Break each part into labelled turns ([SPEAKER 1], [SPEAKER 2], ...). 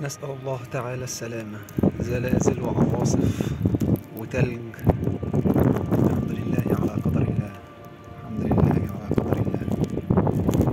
[SPEAKER 1] نسأل الله تعالى السلامة زلازل وعواصف وتلج الحمد لله على قدر الله الحمد لله على قدر الله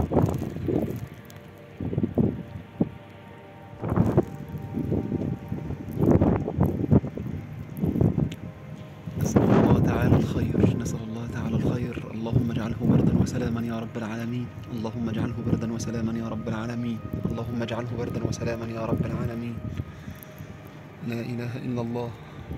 [SPEAKER 1] نسأل الله تعالى الخير نسأل الله تعالى الخير اللهم اجعله بردا وسلاما يا رب العالمين اللهم اجعله بردا وسلاما يا رب العالمين اللهم اجعله بردا وسلاما يا رب العالمين لا إله إلا الله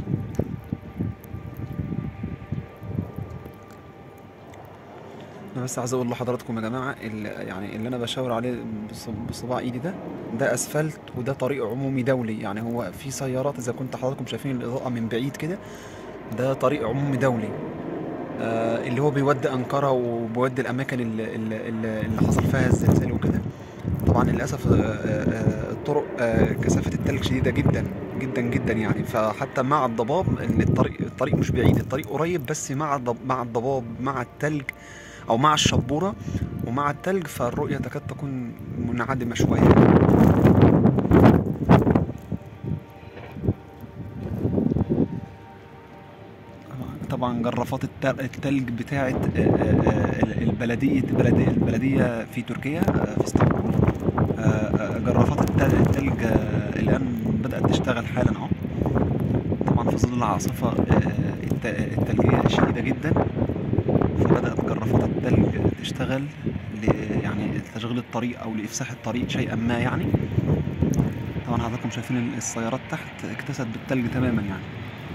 [SPEAKER 1] انا بس عايز اقول لحضراتكم يا جماعه ال- يعني اللي انا بشاور عليه بص- بصباع ايدي ده ده اسفلت وده طريق عمومي دولي يعني هو في سيارات اذا كنت حضراتكم شايفين الاضاءه من بعيد كده ده طريق عمومي دولي آه اللي هو بيودي انقره وبيودي الاماكن اللي, اللي, اللي حصل فيها الزلزال وكده طبعا للاسف آه، آه، آه، الطرق آه، كثافه التلج شديده جدا جدا جدا يعني فحتى مع الضباب ان الطريق الطريق مش بعيد الطريق قريب بس مع الضب- مع الضباب مع التلج او مع الشبوره ومع التلج فالرؤيه تكاد تكون منعدمه شويه طبعا جرافات الت- التلج بتاعه آه، آه، آه، البلديه البلديه البلديه في تركيا آه، في اسطنبول آه، آه، جرافات التل- التلج آه، الان بدات تشتغل حالا اهو طبعا في ظل العاصفه آه، الت- التلجيه شديده جدا فبدات جرافات التلج تشتغل ل- يعني لتشغيل الطريق او لافساح الطريق شيئا ما يعني طبعا حضراتكم شايفين السيارات تحت اكتست بالتلج تماما يعني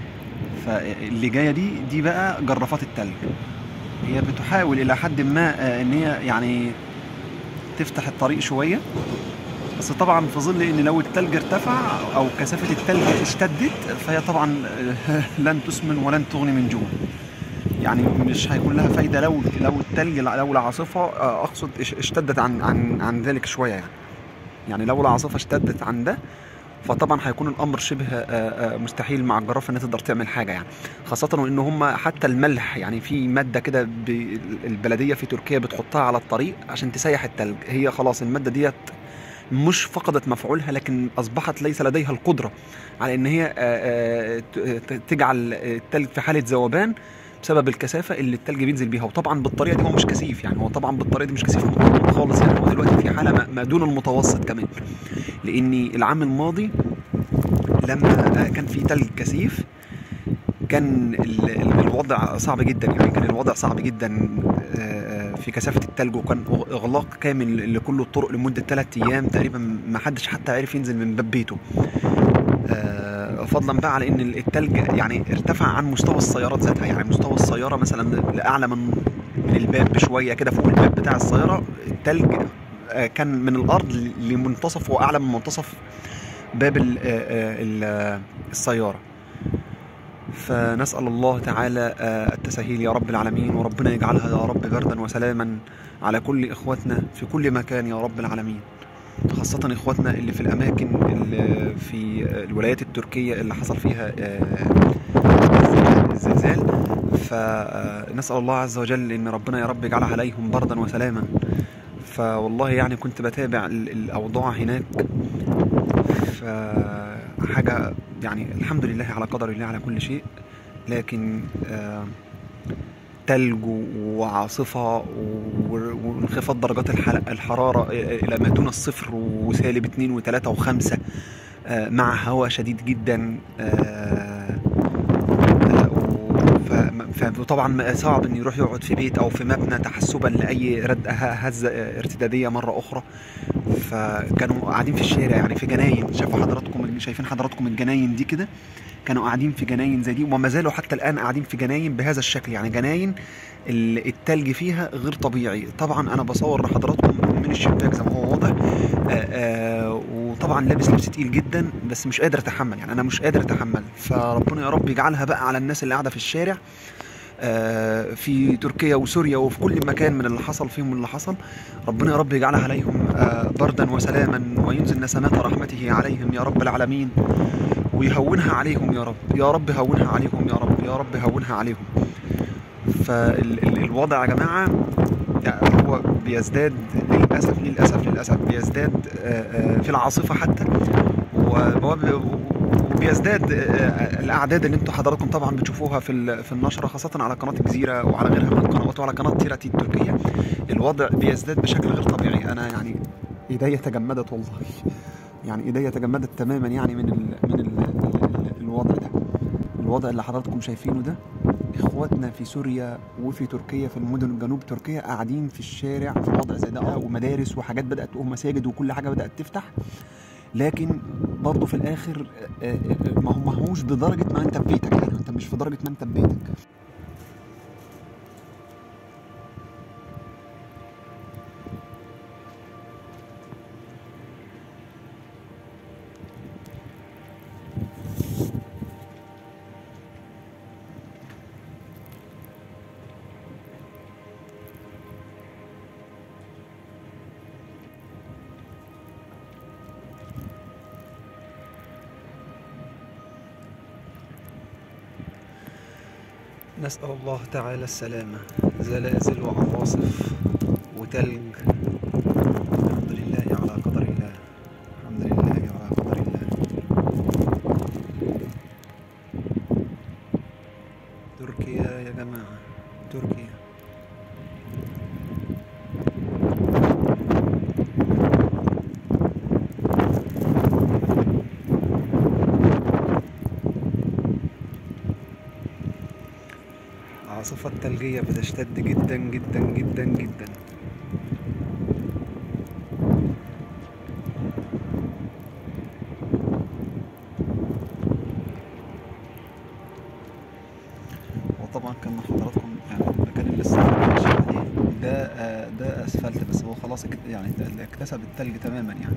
[SPEAKER 1] فاللي جايه دي دي بقى جرافات التلج هي بتحاول الى حد ما آه، ان هي يعني تفتح الطريق شويه بس طبعا في ظل ان لو التلج ارتفع او كثافه التلج اشتدت فهي طبعا آه، لن تسمن ولن تغني من جوع يعني مش هيكون لها فايده لو لو التلج لو العاصفه آه، اقصد اش- اشتدت عن عن عن ذلك شويه يعني يعني لو العاصفه اشتدت عن ده فطبعا هيكون الامر شبه آه، آه، مستحيل مع الجرافه ان تقدر تعمل حاجه يعني خاصه وان هم حتى الملح يعني في ماده كده ب- البلديه في تركيا بتحطها على الطريق عشان تسيح التلج هي خلاص الماده ديت مش فقدت مفعولها لكن اصبحت ليس لديها القدره على ان هي آه، آه، ت- ت- تجعل التلج في حاله ذوبان بسبب الكثافه اللي التلج بينزل بيها وطبعا بالطريقه دي هو مش كثيف يعني هو طبعا بالطريقه دي مش كثيف مطلق خالص يعني هو دلوقتي في حاله ما- ما دون المتوسط كمان لان العام الماضي لما آه، كان في تلج كثيف كان ال- ال- الوضع صعب جدا يعني كان الوضع صعب جدا آه، في كثافة التلج وكان إغ- إغلاق كامل لكل الطرق لمدة ثلاثة أيام تقريبا ما حدش حتى عرف ينزل من باب بيته آه، فضلا بقى على ان التلج يعني ارتفع عن مستوى السيارات ذاتها يعني مستوى السياره مثلا لاعلى من من الباب بشويه كده فوق الباب بتاع السياره التلج آه، كان من الارض لمنتصف واعلى من منتصف باب ال- آه، آه، ال- آه، السياره فنسأل الله تعالى آه، التسهيل يا رب العالمين وربنا يجعلها يا رب بردا وسلاما على كل إخواتنا في كل مكان يا رب العالمين خاصة إخواتنا اللي في الأماكن اللي في الولايات التركية اللي حصل فيها آه، الزلزال فنسأل الله عز وجل إن ربنا يا رب يجعلها عليهم بردا وسلاما فوالله يعني كنت بتابع ال- الأوضاع هناك فحاجة يعني الحمد لله على قدر الله على كل شيء لكن آه، تلج وعاصفة و- وانخفاض درجات الحل- الحرارة إلى ما دون الصفر وسالب اتنين وتلاتة وخمسة آه، مع هواء شديد جدا آه، آه، و- ف- فطبعا صعب انه يروح يقعد في بيت او في مبنى تحسبا لاي رد هزه ارتداديه مره اخرى فكانوا قاعدين في الشارع يعني في جناين شافوا حضراتكم شايفين حضراتكم الجناين دي كده كانوا قاعدين في جناين زي دي وما زالوا حتى الان قاعدين في جناين بهذا الشكل يعني جناين ال- التلج فيها غير طبيعي طبعا انا بصور لحضراتكم من الشباك زي ما هو واضح آآ آآ وطبعا لابس لبس تقيل جدا بس مش قادر اتحمل يعني انا مش قادر اتحمل فربنا يا رب يجعلها بقى على الناس اللي قاعده في الشارع آه، في تركيا وسوريا وفي كل مكان من اللي حصل فيهم اللي حصل ربنا يا رب يجعلها عليهم آه، بردا وسلاما وينزل نسمات رحمته عليهم يا رب العالمين ويهونها عليهم يا رب يا رب هونها عليهم يا رب يا رب هونها عليهم فالوضع يا جماعة يعني هو بيزداد للأسف للأسف للأسف بيزداد آه، آه، في العاصفة حتى و- وب- وبيزداد آه، الاعداد اللي انتم حضراتكم طبعا بتشوفوها في ال- في النشره خاصه على قناه الجزيره وعلى غيرها من القنوات وعلى قناه تيراتي التركيه الوضع بيزداد بشكل غير طبيعي انا يعني ايديا تجمدت والله يعني ايديا تجمدت تماما يعني من ال من ال ال الوضع ده الوضع اللي حضراتكم شايفينه ده اخواتنا في سوريا وفي تركيا في المدن جنوب تركيا قاعدين في الشارع في وضع زي ده آه، ومدارس وحاجات بدات تقوم مساجد وكل حاجه بدات تفتح لكن برضه في الاخر آه، آه، ما هو ما هوش بدرجه ما انت في بيتك يعني انت مش في درجه ما انت في بيتك نسأل الله تعالى السلامة زلازل وعواصف وتلج الحمد لله على قدر الله الحمد لله على قدر الله تركيا يا جماعة تركيا العاصفة الثلجية بتشتد جدا جدا جدا جدا وطبعا كان حضراتكم يعني المكان اللي لسه ماشي عليه ده آه، ده اسفلت بس هو خلاص اك- يعني اكتسب التلج تماما يعني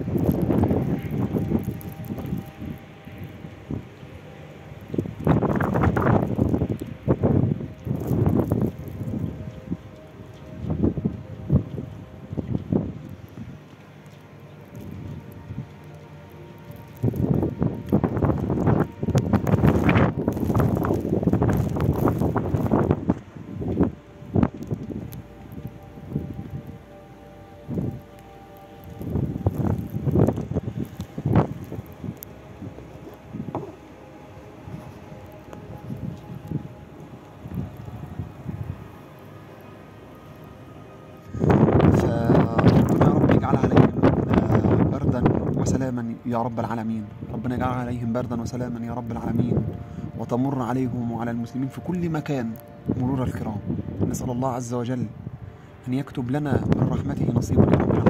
[SPEAKER 1] فربنا يا رب يجعل عليهم آه، بردا وسلاما يا رب العالمين ربنا يجعل عليهم بردا وسلاما يا رب العالمين وتمر عليهم وعلى المسلمين في كل مكان مرور الكرام نسأل الله عز وجل أن يكتب لنا من رحمته نصيبا يا رب العالمين